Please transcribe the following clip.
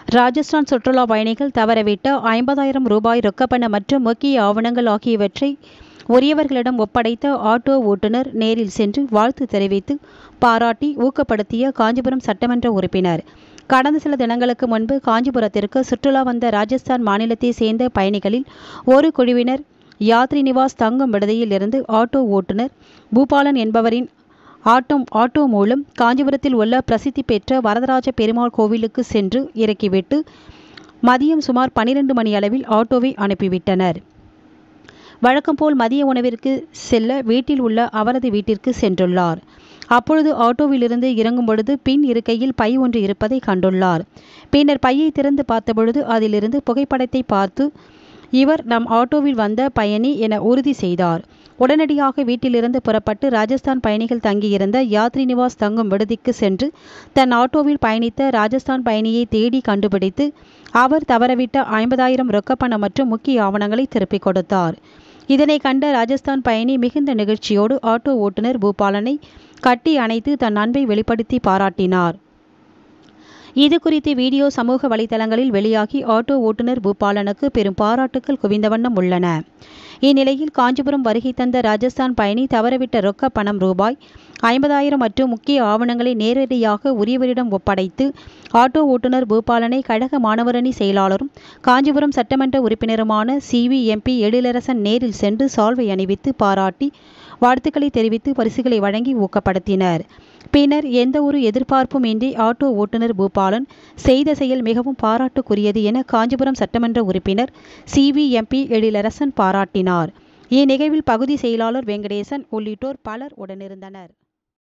ராஜஸ்தான் சுற்றுலா பயணிகள் தவறவிட்ட ஐம்பதாயிரம் ரூபாய் ரொக்கப்பண மற்றும் முக்கிய ஆவணங்கள் ஆகியவற்றை உரியவர்களிடம் ஒப்படைத்த ஆட்டோ ஓட்டுநர் நேரில் சென்று வாழ்த்து தெரிவித்து பாராட்டி ஊக்கப்படுத்திய காஞ்சிபுரம் சட்டமன்ற உறுப்பினர் கடந்த சில தினங்களுக்கு முன்பு காஞ்சிபுரத்திற்கு சுற்றுலா வந்த ராஜஸ்தான் மாநிலத்தை சேர்ந்த பயணிகளில் ஒரு குழுவினர் யாத்ரி நிவாஸ் தங்கும் விடுதியில் இருந்து ஆட்டோ ஓட்டுநர் பூபாலன் என்பவரின் ஆட்டோ ஆட்டோ மூலம் காஞ்சிபுரத்தில் உள்ள பிரசித்தி பெற்ற வரதராஜ பெருமாள் கோவிலுக்கு சென்று இறக்கிவிட்டு மதியம் சுமார் பனிரெண்டு மணி அளவில் ஆட்டோவை அனுப்பிவிட்டனர் வழக்கம்போல் மதிய உணவிற்கு செல்ல வீட்டில் உள்ள அவரது வீட்டிற்கு சென்றுள்ளார் அப்பொழுது ஆட்டோவிலிருந்து இறங்கும் பொழுது பின் இருக்கையில் பை ஒன்று இருப்பதை கண்டுள்ளார் பின்னர் பையை திறந்து பார்த்தபொழுது அதிலிருந்து புகைப்படத்தை பார்த்து இவர் நம் ஆட்டோவில் வந்த பயணி என உறுதி செய்தார் உடனடியாக வீட்டிலிருந்து புறப்பட்டு ராஜஸ்தான் பயணிகள் தங்கியிருந்த யாத்ரி நிவாஸ் தங்கும் விடுதிக்கு சென்று தன் ஆட்டோவில் பயணித்த ராஜஸ்தான் பயணியை தேடி கண்டுபிடித்து அவர் தவறவிட்ட ஐம்பதாயிரம் ரொக்கப்பணம் மற்றும் முக்கிய ஆவணங்களை திருப்பிக் கொடுத்தார் இதனை கண்ட ராஜஸ்தான் பயணி மிகுந்த நிகழ்ச்சியோடு ஆட்டோ ஓட்டுநர் பூபாலனை கட்டி அணைத்து தன் அன்பை வெளிப்படுத்தி பாராட்டினார் இது குறித்து வீடியோ சமூக வலைதளங்களில் வெளியாகி ஆட்டோ ஓட்டுநர் பூபாலனுக்கு பெரும் பாராட்டுக்கள் குவிந்த வண்ணம் உள்ளன இந்நிலையில் காஞ்சிபுரம் வருகை தந்த ராஜஸ்தான் பயணி தவறவிட்ட ரொக்க பணம் ரூபாய் ஐம்பதாயிரம் மற்றும் முக்கிய ஆவணங்களை நேரடியாக உரியவரிடம் ஒப்படைத்து ஆட்டோ ஓட்டுநர் பூபாலனை கழக மாணவரணி செயலாளரும் காஞ்சிபுரம் சட்டமன்ற உறுப்பினருமான சிவி எம்பி எழிலரசன் நேரில் சென்று சால்வை அணிவித்து பாராட்டி வாழ்த்துக்களை தெரிவித்து பரிசுகளை வழங்கி ஊக்கப்படுத்தினர் பின்னர் எந்த ஒரு எதிர்பார்ப்பும் இன்றி ஆட்டோ ஓட்டுநர் பூபாலன் செய்த செயல் மிகவும் பாராட்டுக்குரியது என காஞ்சிபுரம் சட்டமன்ற உறுப்பினர் சிவி எம்பி எழிலரசன் பாராட்டினார் இந்நிகழ்வில் பகுதி செயலாளர் வெங்கடேசன் உள்ளிட்டோர் பலர் உடனிருந்தனர்